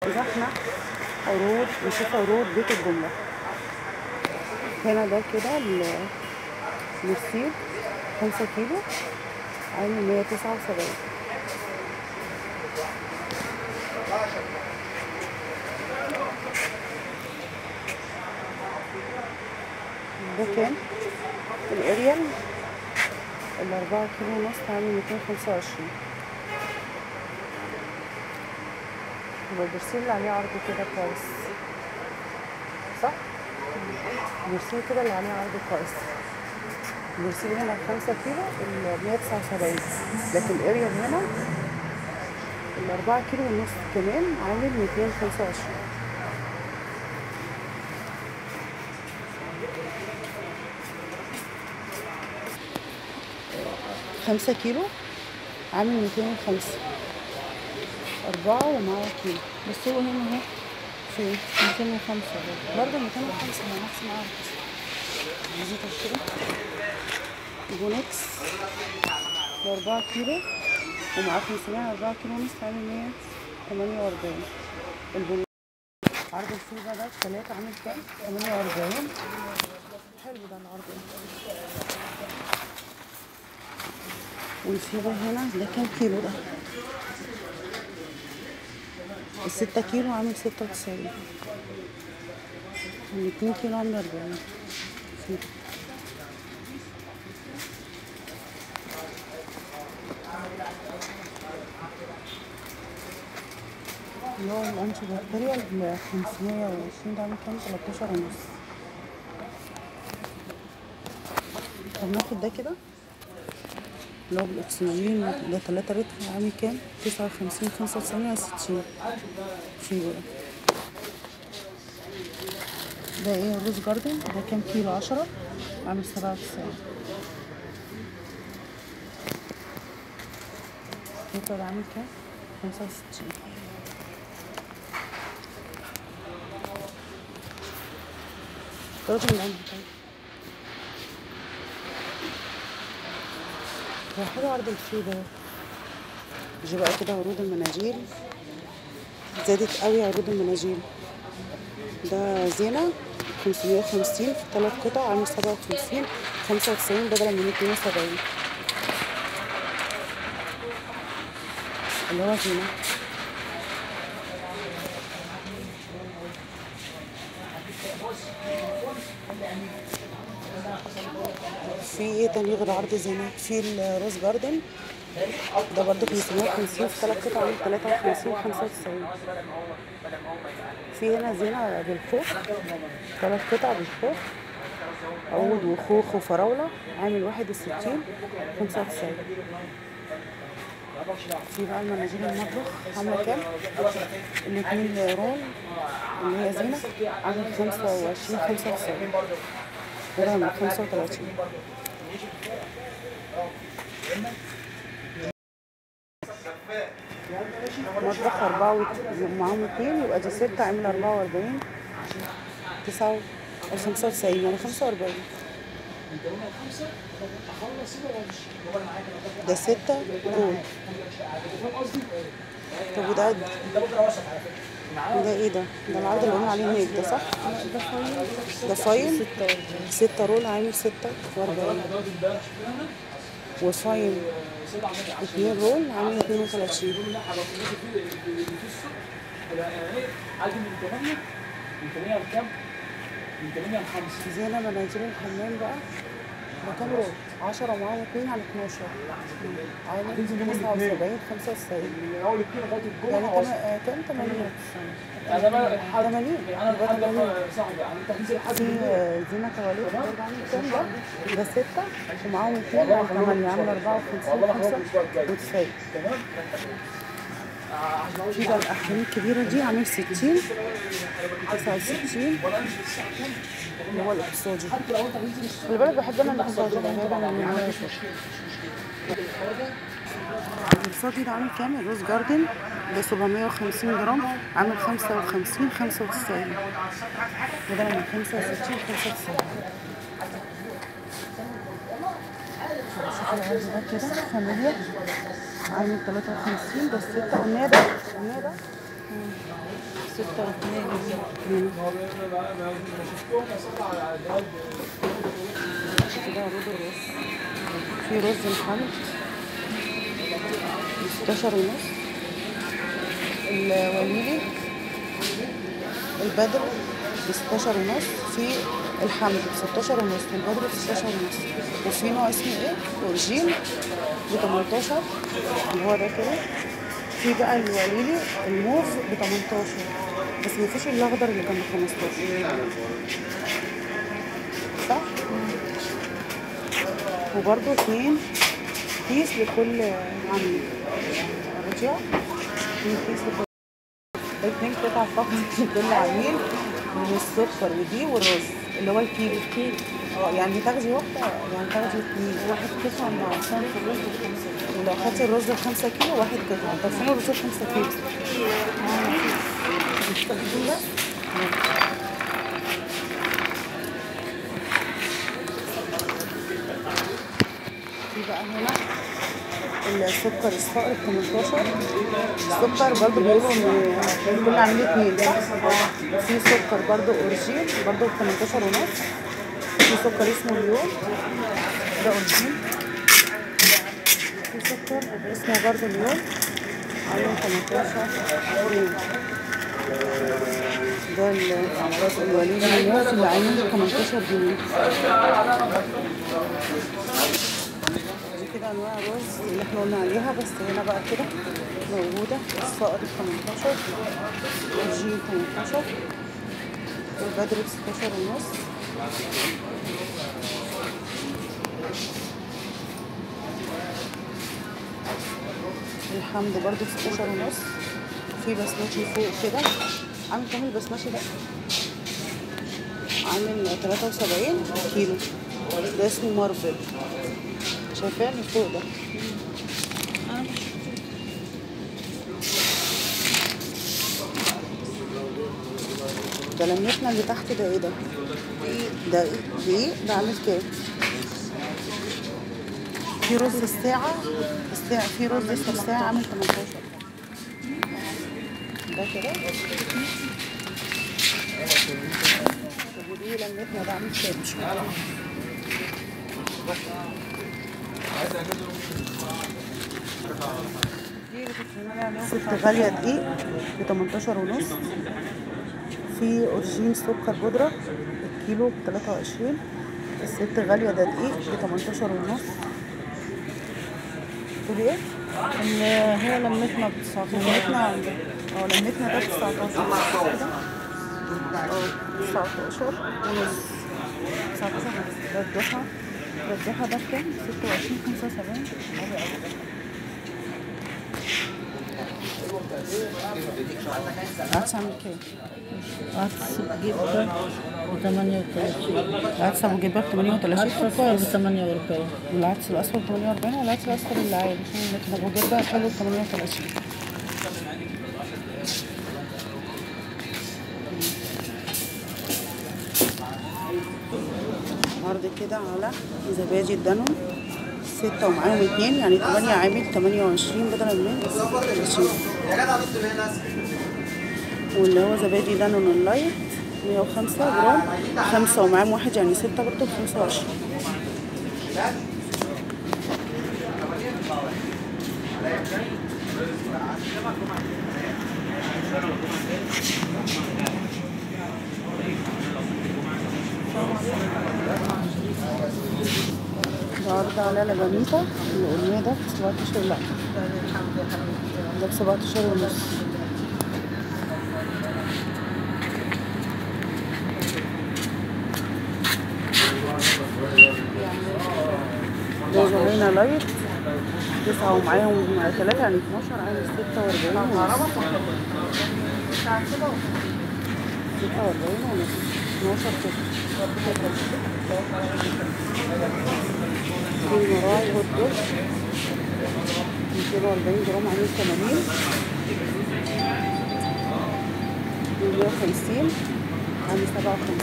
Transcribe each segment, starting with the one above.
كده احنا عروض نشوف عروض بيت الجملة هنا ده كده ال- السيب خمسة كيلو عامل مية تسعة وسبعين ده كام الاريال الأربعة كيلو ونص عامل ميتين خمسة وعشرين هو البرسيل اللي عليه عرض كده كويس صح؟ البرسيل كده اللي عليه عرض كويس البرسيل هنا خمسة كيلو المية تسعة وسبعين لكن الاريال هنا الأربعة كيلو ونص كمان عامل ميتين خمسة وعشرين خمسة كيلو عامل ميتين وخمسة أربعة ومعاه كيلو بس هو هنا اهو في ميتين وخمسة برضه ميتين وخمسة مع نفس العرض عايزة كده بونكس بأربعة كيلو ومعاه خمسمية أربعة كيلو ونص عامل مية تمانية وأربعين البونكس عرض الفيبا ده التلاتة عامل كام؟ تمانية وأربعين حلو ده العرض ده والفيبا هنا ده كام كيلو ده؟ الستة كيلو عامل ستة وتسعين الاتنين كيلو عامل أربعين فيبا اللي هو الأنتي بكتيريا ب 520 ده عامل كام؟ 13 ونص طب ناخد ده كده اللي هو بالاكسجين ده 3 لتر عامل كام؟ 59 95 60 في بقى ده ايه روز جاردن ده كام كيلو 10 عامل 97 اللتر عامل كام؟ 65 الراجل اللي عنده طيب هو حلو عرض الفي ده يجي بقى كده عروض المناجيل زادت قوي عروض المناجيل ده زينة 550 في ثلاث قطع عامل 57 95 بدلا من 72 اللي هو زينة في ايه تاني غير عرض زينة في الروز جاردن ده برضه 550 في ثلاث قطع عامل 53 95 في هنا زينة بالخوخ ثلاث قطع بالخوخ عود وخوخ وفراولة عامل 61 95 في بقى المناجيل المطبخ عاملة كام؟ الاتنين رول اللي هي زينة عامل 25 95 وده عامل 35 مطبخ أربعة وت- معاهم اتنين يبقى دي ستة عامل أربعة وأربعين تسعة أو خمسة وتسعين يعني خمسة وأربعين ده ستة رول طب وده قد ده ايه ده؟ ده العرض اللي قلنا عليه هناك ده صح؟ ده فايل ده فايل ستة رول عامل ستة وأربعين وفايل اتنين رول عامل اتنين وتلاتين عارف من 8 من 8 لكام؟ من 8 ل 5 زينة مناديل الحمام بقى ده كام رول؟ عشرة ومعاهم اتنين على اتناشر عامل تسعة وسبعين خمسة وتسعين من اول الاثنين لغايه يعني الجمعه تم- آه، كام تمانين يعني انا الحد تمانين انا يبقى الحد تمانين صاحبي يعني انت هتنزل حد في آه، زينة تواليت برضه عامل كام ده؟ ده ستة ومعاهم اتنين على تمانية عامل أربعة وخمسين خمسة وتسعين تمام في بقى الأحجام الكبيرة دي عامل ستين تسعة وستين اللي هو الاقتصادي خلي بالك بحب أنا الاقتصادي ده جايبة من المناسب الاقتصادي ده عامل كام؟ الروز جاردن ده 750 جرام عامل 55 95 بدل من 65 95 شوف العرض ده كده فاميليا عامل 53 ده الستة والنادى النادى ستة واثنين كده عروض الرز في رز محمد ستاشر ونص الوليلي البدر بستاشر ونص في الحمد بستاشر ونص والبدر بستاشر ونص وفي نوع اسمه ايه اورجين بتمنتاشر اللي هو ده كده في بقى الوليلي الموف بتمنتاشر بس مفيش الاخضر اللي كان بخمستاشر صح؟ وبرضه اتنين كيس لكل عميل رجع اتنين كيس لكل اتنين قطع فقط لكل عميل من السكر ودي والرز اللي هو الكيلو الكيلو اه يعني تاخدي واحدة يعني تاخدي اتنين واحد قطعة مع صنف الرز بخمسة كيلو ولو خدتي الرز بخمسة كيلو واحد قطعة طب فين الرز بخمسة كيلو؟ مستخدمين بس؟ في بقى هنا السكر الصقر ب 18 السكر برضو بيقولوا ان كل عامل اتنين صح؟ في سكر برضو اورجين برضو ب 18 ونص في سكر اسمه اليوم ده اورجين في سكر اسمه برضو اليوم عامل 18 جنيه ده ال- الوليد الموز اللي عامل 18 جنيه دي كده انواع رز اللي احنا قلنا عليها بس هنا بقى كده موجودة الصقر ب 18 والجين 18 والبدر ب 16 ونص الحمد برضو ب 16 ونص في بسمتي فوق كده عامل كام البسمتي ده؟ عامل 73 كيلو ده اسمه ماربل شايفاه من فوق ده ده لميتنا اللي تحت ده ايه ده؟ ده ايه؟ دقيق ده عامل كام؟ في رز الساعة الساعة في رز اسمه الساعة عامل 18 ده كده طب ودي لميتنا ده عامل كام؟ مش عارفة. ست غالية دقيق ب 18 ونص في أورجين سكر بودرة الكيلو ب 23 الست غالية ده دقيق ب 18 ونص تقولي ايه؟ ان هي لمتنا ب 19 لمتنا عند اه لمتنا ده ب 19 كده اه 19 ونص 19 ونص ده الضحى ده الضحى ده بكام؟ 26 75 غالي أوي عدس عامل كام؟ عدس جبة ب 38 العدس ابو جبه ب 38 عدس طب صفار ب كويس 48 والعدس الاصفر ب 48 والعدس الاصفر اللي عادي عشان ابو جبه حلو ب 38 عرض كده على زبادي الدانون ستة ومعاهم اتنين يعني تمانية عامل تمانية وعشرين بدلا من ستة وعشرين واللي هو زبادي دانون اللايت مية وخمسة جرام خمسة ومعاهم واحد يعني ستة برضه بخمسة وعشرين العرض على لبنيتا اللي قلناه ده بسبعتاشر لا ده بسبعتاشر ونص ده جهينة لايت تسعة ومعاهم تلاتة يعني اتناشر عامل ستة وأربعين ونص ستة وأربعين ونص اتناشر كده في مراعي هوت دوج 240 جرام عامل 80 150 عامل 57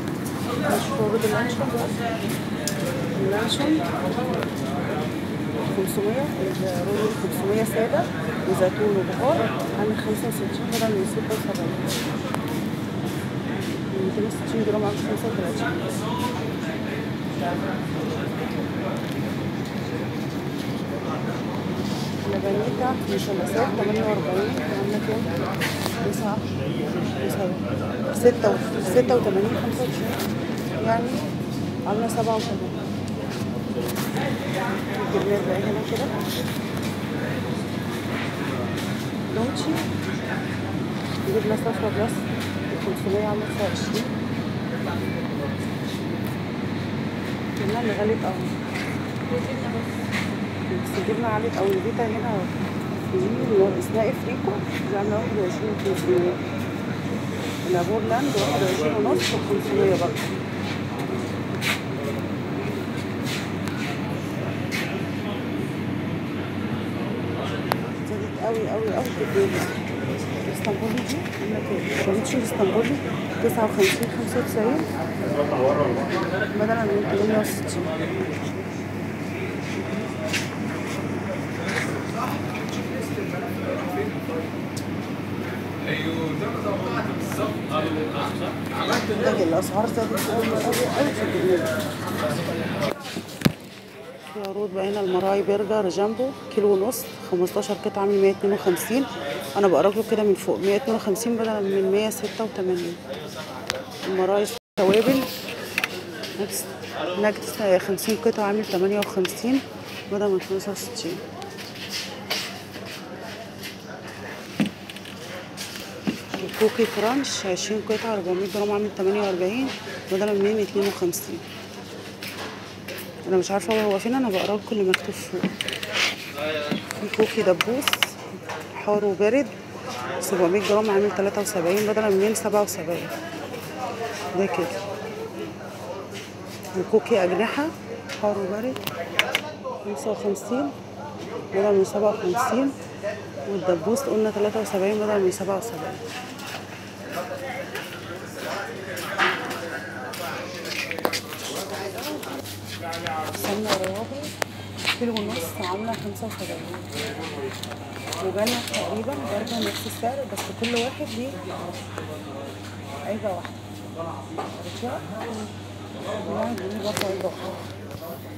مش فوق اللانشون بقى اللانشون 500 الرز 500 سادة وزيتون وبخار عامل 65 بدل من 76 260 جرام عامل 35 لبنيتا مثلثات 48 عاملة كام؟ 9 9 86 95 يعني عاملة 87 الجبنات بقى هنا كده دونتشي جبنة صفرا بلس 500 عاملة 29 جبنة اللي غالية قوي بس الجبنة عالية قوي الفيتا هنا في اسمها افريكو دي عاملة 21 500 الابور لاند 21 ونص و 500 برضه زادت قوي قوي قوي في الدنيا الاسطنبولي دي عاملة كام؟ كانتش الاسطنبولي 59 95 بدلا من 68 لكن الاسعار زادت قوي قوي قوي في الجنيه في عروض بقى هنا المراعي برجر جامبو كيلو ونص 15 قطعة عامل 152 انا بقرا له كده من فوق 152 بدلا من 186 المراعي توابل نجس نجس 50 قطعة عامل 58 بدل من 65 الكوكي كرانش 20 قطعة 400 جرام عامل 48 بدل من 252 انا مش عارفة هو فين انا بقرا لكم اللي مكتوب فوق في كوكي دبوس حار وبارد 700 جرام عامل 73 بدل من 177 ده كده وكوكي أجنحة حار وبارد 55 بدل من 57 والدبوس قلنا 73 بدل من 77 سمنة روابي كيلو ونص عاملة 75 وجنة تقريبا برضه نفس السعر بس كل واحد ليه علبة واحدة عرفتيها؟ كل واحد ليه برضه علبة واحدة